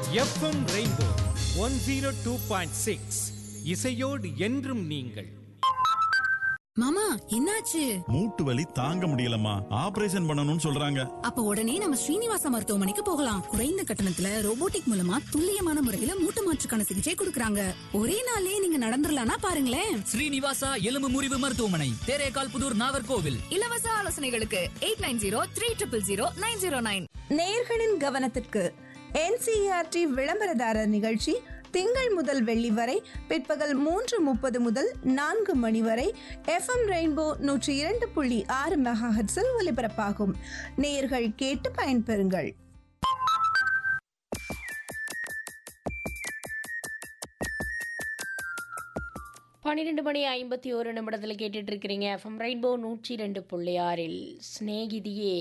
FM rainbow one zero two point six இசையோடு என்றும் நீங்கள் மாமா என்னாச்சு மூட்டு வலி தாங்க முடியலம்மா ஆபரேஷன் பண்ணணும்னு சொல்றாங்க அப்ப உடனே நம்ம ஸ்ரீனிவாச மருத்துவமனைக்கு போகலாம் குறைந்த கட்டணத்துல ரோபோட்டிக் மூலமா துல்லியமான முறையில மூட்டு மாற்றுக்கான சிகிச்சை கொடுக்கறாங்க ஒரே நாள்லயே நீங்க நடந்துடலாம்னா பாருங்களேன் ஸ்ரீனிவாசா எலும்பு முறிவு மருத்துவமனை தேரேகால் புதூர் நாகர்கோவில் இலவச ஆலோசனைகளுக்கு eight nine zero three triple zero nine zero nine நேர்களின் கவனத்திற்கு என்சிஆர்டி விளம்பரதாரர் நிகழ்ச்சி திங்கள் முதல் வெள்ளி வரை பிற்பகல் மூன்று முப்பது முதல் நான்கு மணி வரை எஃப்எம் ரெயின்போ நூற்றி இரண்டு புள்ளி ஆறு மெகாஹெட்ஸில் ஒலிபரப்பாகும் நேயர்கள் கேட்டு பயன்பெறுங்கள் பன்னிரெண்டு மணி ஐம்பத்தி ஒரு நிமிடத்தில் கேட்டுட்டு இருக்கிறீங்க எஃப்எம் ரெயின்போ நூற்றி ரெண்டு புள்ளி ஆறில் ஸ்நேகிதியே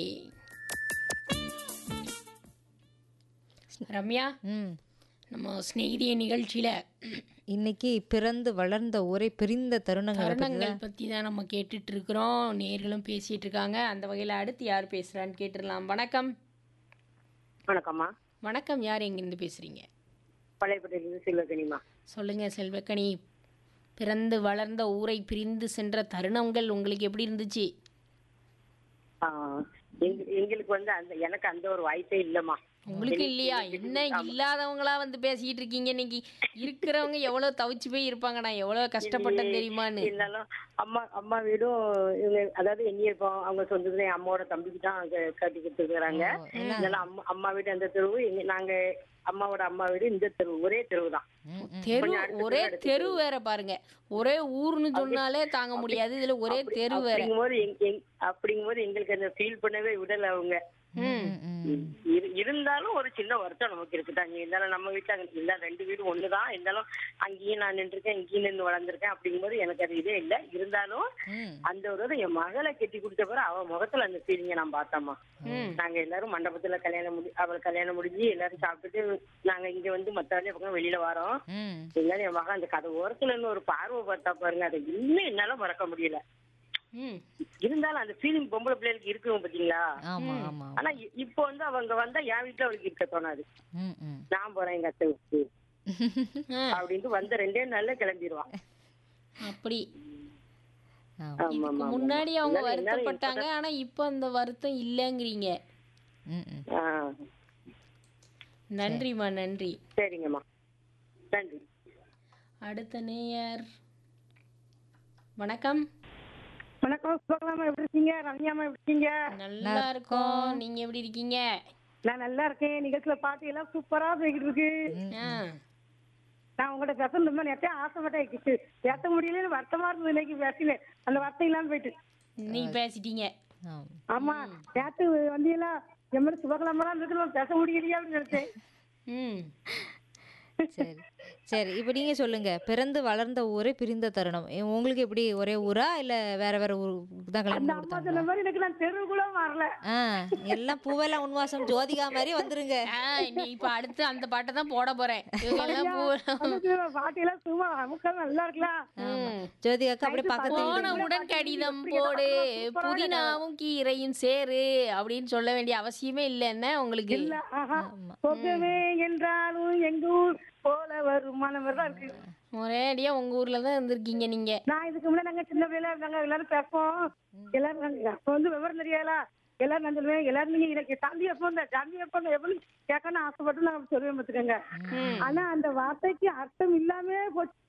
ரம்யா ம் நம்ம ஸ்நேகிதிய நிகழ்ச்சியில் இன்னைக்கு பிறந்து வளர்ந்த ஒரே பிரிந்த தருணங்களை பத்தி தருணங்கள் பற்றி தான் நம்ம கேட்டுட்டு இருக்கிறோம் நேர்களும் பேசிட்டு இருக்காங்க அந்த வகையில் அடுத்து யார் பேசுகிறான்னு கேட்டுடலாம் வணக்கம் வணக்கம்மா வணக்கம் யார் எங்கேருந்து பேசுகிறீங்க பழையப்பட்டியிலிருந்து செல்வகனிமா சொல்லுங்கள் செல்வக்கனி பிறந்து வளர்ந்த ஊரை பிரிந்து சென்ற தருணங்கள் உங்களுக்கு எப்படி இருந்துச்சு எங்க- எங்களுக்கு வந்து அந்த எனக்கு அந்த ஒரு வாய்ப்பே இல்லம்மா உங்களுக்கு எனக்கு- இல்லையா எனக்கு- என்ன ஆமா. இல்லாதவங்களா வந்து பேசிட்டு இருக்கீங்க இன்னைக்கு இருக்கிறவங்க எவ்வளவு தவிச்சு போய் இருப்பாங்க நான் எவ்வளவு கஷ்டப்பட்டேன் தெரியுமான்னு இருந்தாலும் அம்மா அம்மா வீடும் இவங்க அதாவது என்னைய இப்போ அவங்க சொந்தத்துல என் அம்மாவோட தம்பிக்கு தான் அங்க கட்டி கொடுத்துருக்காங்க இதெல்லாம் அம்மா அம்மா வீடு அந்த தெருவு எங்க நாங்க அம்மாவோட அம்மா வீடு இந்த தெருவு ஒரே தெருவு தான் தெரு கொஞ்சம் அடுத்த ஒரே தெரு, அடுத்த தெரு வேற பாருங்க ஒரே ஊர்னு சொன்னாலே தாங்க முடியாது இதுல ஒரே தெரு வேற அப்படிங்கும்போது எங்க- எங்க- அப்படிங்கும்போது எங்களுக்கு அந்த ஃபீல் பண்ணவே விடல அவங்க இரு- இருந்தாலும் ஒரு சின்ன வருத்தம் நமக்கு இருக்குதாங்க இருந்தாலும் நம்ம வீட்டுல அங்க இருந்தா ரெண்டு வீடும் ஒண்ணுதான் இருந்தாலும் அங்கேயும் நான் நின்றுருக்கேன் இங்கேயும் நின்று வளர்ந்துருக்கேன் அப்படிங்கும்போது எனக்கு அது இதே இல்ல இருந்தாலும் அந்த ஒரு இது என் மகளை கட்டி கொடுத்த பிறகு அவ முகத்துல அந்த ஃபீலிங்க நான் பார்த்தோம்மா நாங்க எல்லாரும் மண்டபத்துல கல்யாணம் முடி அவள் கல்யாணம் முடிஞ்சு எல்லாரும் சாப்பிட்டுட்டு நாங்க இங்க வந்து மத்த வேலையை பக்கம் வெளியில வரோம் இருந்தாலும் என் மகன் அந்த கதை ஓரத்துல இருந்து ஒரு பார்வை பார்த்தா பாருங்க அதை இன்னும் என்னால மறக்க முடியல ம் இருந்தாலும் அந்த ஃபீலிங் பொம்பளை பிள்ளைகளுக்கு இருக்குங்க பாத்தீங்களா ஆமா ஆமா ஆனா இ- இப்போ வந்து அவங்க வந்தா என் வீட்டுல அவளுக்கு இருக்க தோணாது ம், ம். நான் போறேன் எங்க அத்தை வீட்டுக்கு அப்படின்ட்டு வந்த ரெண்டே நாள்ல கிளம்பிடுவான் அப்படி ஆமா. ஆமா இதுக்கு ஆமா முன்னாடி அவங்க இருந்தாலும் இருந்தாலும் வருத்தப்பட்டாங்க ஆனா இப்போ அந்த வருத்தம் இல்லைங்கிறீங்க ம், ம். ஆ, நன்றிம்மா நன்றி சரிங்கம்மா நன்றி அடுத்த நேயர் வணக்கம் வணக்கம் சுபகலாமா எப்படி இருக்கீங்க ரம்யாமா எப்படி இருக்கீங்க நல்லா இருக்கோம் நீங்க எப்படி இருக்கீங்க நான் நல்லா இருக்கேன் நிகழ்ச்சியில பாட்டு எல்லாம் சூப்பரா போய்கிட்டு இருக்கு ஆ, நான் உங்கள்ட்ட பேசணும் நேரத்தையே ஆசைப்பட்டேன் பேச முடியலன்னு வருத்தமா இருந்தது இன்னைக்கு பேசினேன் அந்த வருத்தம் இல்லாம போயிட்டு நீங்க பேசிட்டீங்க ஆமா. ஆமா நேத்து வந்தீங்களா எம்மன் சுபகலாமெல்லாம் இருக்கு பேச முடியலையா அப்படின்னு நினைச்சேன் ம் சரி சரி இப்போ நீங்க சொல்லுங்க பிறந்து வளர்ந்த ஊரே பிரிந்த தருணம் எ- உங்களுக்கு எப்படி ஒரே ஊரா இல்ல வேற வேற ஊர் தான் கல்யாணம் அந்த பண்ணி அம்மா கொடுத்தாங்களா சொன்ன மாதிரி எனக்கு நான் தெருவுக்குள்ள வரல ஆ எல்லாம் பூவெல்லாம் உன்வாசம் ஜோதிகா மாதிரி வந்துருங்க ஆ, நீ இப்ப அடுத்து அந்த பாட்டை தான் போட போறேன் இவங்க எல்லாம் பூ- பாட்டு எல்லாம் சும்மா அமுக்கம் நல்லா இருக்கலாம் ம். ஜோதிகாக்கு அப்படியே பக்கத்து போன வீடு. உடன் கடிதம் போடு புதினாவும் கீரையும் சேரு அப்படின்னு சொல்ல வேண்டிய அவசியமே இல்ல என்ன உங்களுக்கு இல்ல ஆஹா சொர்க்கமே என்றாலும் எங்க ஊர் போல வரும் அந்த மாதிரி தான் இருக்கு ஒரேடியா உங்க ஊர்ல தான் இருந்திருக்கீங்க நீங்க நான் இதுக்கு முன்னாடி நாங்க சின்ன பிள்ளைல இருந்தாங்க எல்லாரும் பேசுவோம் எல்லாரும் நாங்க அப்ப வந்து விவரம் தெரியாதா எல்லாரும் நான் சொல்லுவேன் எல்லாரும் நீங்க எனக்கு சாந்தி எப்போ இந்த சாந்தி எப்போ இந்த எப்படி கேட்கணும்னு ஆசைப்பட்டு நாங்க அப்படி சொல்லுவேன் பார்த்துக்கோங்க ஆனா அந்த வார்த்தைக்கு அர்த்தம் இல்லாம போச்சு